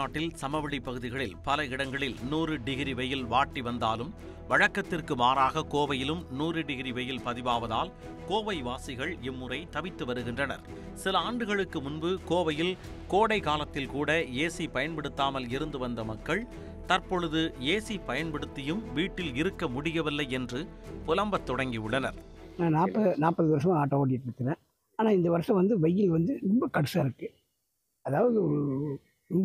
தமிழ்நாட்டில் சமவெளி பகுதிகளில் பல இடங்களில் நூறு டிகிரி வெயில் வாட்டி வந்தாலும் வழக்கத்திற்கு மாறாக கோவையிலும் நூறு டிகிரி வெயில் பதிவாவதால் கோவை வாசிகள் இம்முறை தவித்து வருகின்றனர் சில ஆண்டுகளுக்கு முன்பு கோவையில் கோடை காலத்தில் கூட ஏசி பயன்படுத்தாமல் இருந்து வந்த மக்கள் தற்பொழுது ஏசி பயன்படுத்தியும் வீட்டில் இருக்க முடியவில்லை என்று புலம்பத் தொடங்கியுள்ளனர் நான் நாற்பது நாற்பது வருஷம் ஆட்டோ ஓட்டிகிட்டு இருக்கிறேன் ஆனால் இந்த வருஷம் வந்து வெயில் வந்து ரொம்ப கடுசாக இருக்குது அதாவது ஒரு- ரொம்ப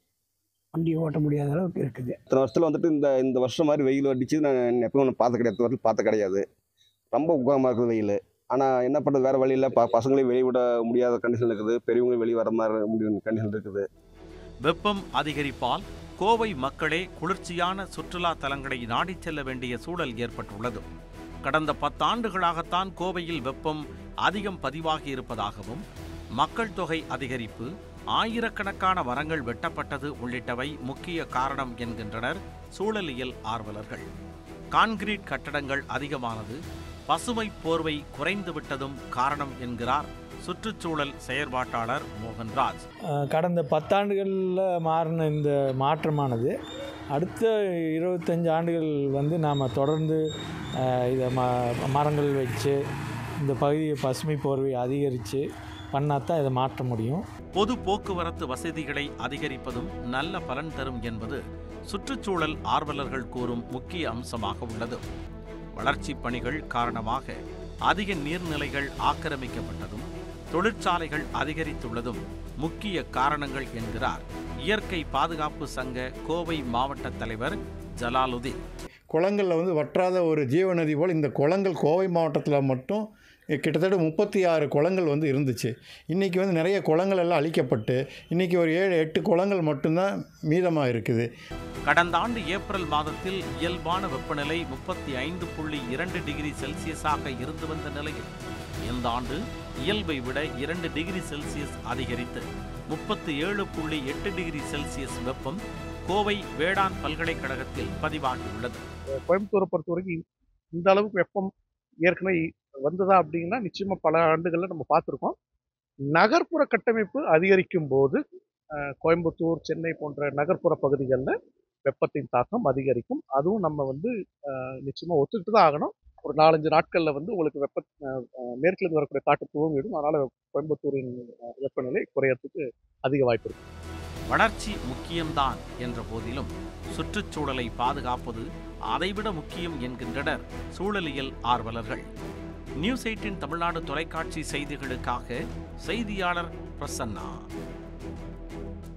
வண்டி ஓட்ட முடியாத அளவுக்கு இருக்குது இத்தனை வருஷத்தில் வந்துட்டு இந்த இந்த வருஷம் மாதிரி வெயில் அடிச்சு நான் எப்பவும் ஒன்று பார்த்த கிடையாது வருஷம் பார்த்த கிடையாது ரொம்ப உக்கமாக இருக்குது வெயில் ஆனால் என்ன பண்ணுறது வேறு வழியில் ப பசங்களையும் வெளியே விட முடியாத கண்டிஷன் இருக்குது பெரியவங்களும் வெளியே வர மாதிரி முடியும் கண்டிஷன் இருக்குது வெப்பம் அதிகரிப்பால் கோவை மக்களே குளிர்ச்சியான சுற்றுலா தலங்களை நாடிச் செல்ல வேண்டிய சூழல் ஏற்பட்டுள்ளது கடந்த பத்தாண்டுகளாகத்தான் கோவையில் வெப்பம் அதிகம் பதிவாகி இருப்பதாகவும் மக்கள் தொகை அதிகரிப்பு ஆயிரக்கணக்கான மரங்கள் வெட்டப்பட்டது உள்ளிட்டவை முக்கிய காரணம் என்கின்றனர் சூழலியல் ஆர்வலர்கள் கான்கிரீட் கட்டடங்கள் அதிகமானது பசுமை போர்வை குறைந்துவிட்டதும் காரணம் என்கிறார் சுற்றுச்சூழல் செயற்பாட்டாளர் மோகன்ராஜ் அஹ் கடந்த பத்தாண்டுகளில் மாறின இந்த மாற்றமானது அடுத்த இருபத்தஞ்சு ஆண்டுகள் வந்து நாம் தொடர்ந்து அஹ், இதை ம மரங்கள் வச்சு இந்த பகுதியை பசுமை போர்வை அதிகரித்து பண்ணாதான் இதை மாற்ற முடியும் பொது போக்குவரத்து வசதிகளை அதிகரிப்பதும் நல்ல பலன் தரும் என்பது சுற்றுச்சூழல் ஆர்வலர்கள் கூறும் முக்கிய அம்சமாக உள்ளது வளர்ச்சிப் பணிகள் காரணமாக அதிக நீர்நிலைகள் ஆக்கிரமிக்கப்பட்டதும் தொழிற்சாலைகள் அதிகரித்துள்ளதும் முக்கிய காரணங்கள் என்கிறார் இயற்கை பாதுகாப்பு சங்க கோவை மாவட்ட தலைவர் ஜலாலுதீன் குளங்களில் வந்து வற்றாத ஒரு ஜீவநதி போல் இந்த குளங்கள் கோவை மாவட்டத்தில் மட்டும் கிட்டத்தட்ட முப்பத்தி ஆறு குளங்கள் வந்து இருந்துச்சு இன்றைக்கி வந்து நிறைய குளங்கள் எல்லாம் அழிக்கப்பட்டு இன்றைக்கி ஒரு ஏழு எட்டு குளங்கள் மட்டும்தான் மீதமாக இருக்குது கடந்த ஆண்டு ஏப்ரல் மாதத்தில் இயல்பான வெப்பநிலை முப்பத்தி ஐந்து புள்ளி இரண்டு டிகிரி செல்சியஸாக இருந்து வந்த நிலையில் இந்த ஆண்டு இயல்பை விட இரண்டு டிகிரி செல்சியஸ் அதிகரித்து முப்பத்தி ஏழு புள்ளி எட்டு டிகிரி செல்சியஸ் வெப்பம் கோவை வேளாண் பல்கலைக்கழகத்தில் பதிவாகியுள்ளது கோயம்புத்தூரை பொறுத்த வரைக்கும் இந்த அளவுக்கு வெப்பம் ஏற்கனவே வந்ததா அப்படின்னா நிச்சயமா பல ஆண்டுகளில் நம்ம பார்த்துருக்கோம் நகர்ப்புற கட்டமைப்பு அதிகரிக்கும் போது அஹ், கோயம்புத்தூர் சென்னை போன்ற நகர்ப்புற பகுதிகளில் வெப்பத்தின் தாக்கம் அதிகரிக்கும் அதுவும் நம்ம வந்து அஹ், நிச்சயமா ஒத்துக்கிட்டு தான் ஆகணும் ஒரு நாலஞ்சு நாட்களில் வந்து உங்களுக்கு வெப்ப அஹ், அஹ், மேற்கிலிருந்து வரக்கூடிய காற்று துவங்கிடும் அதனால கோயம்புத்தூரின் அஹ், வெப்பநிலை குறையறதுக்கு அதிக வாய்ப்பு இருக்கு வளர்ச்சி முக்கியம்தான் என்ற போதிலும் சுற்றுச்சூழலை பாதுகாப்பது அதைவிட முக்கியம் என்கின்றனர் சூழலியல் ஆர்வலர்கள் நியூஸ் எயிட்டின் தமிழ்நாடு தொலைக்காட்சி செய்திகளுக்காக செய்தியாளர் பிரசன்னா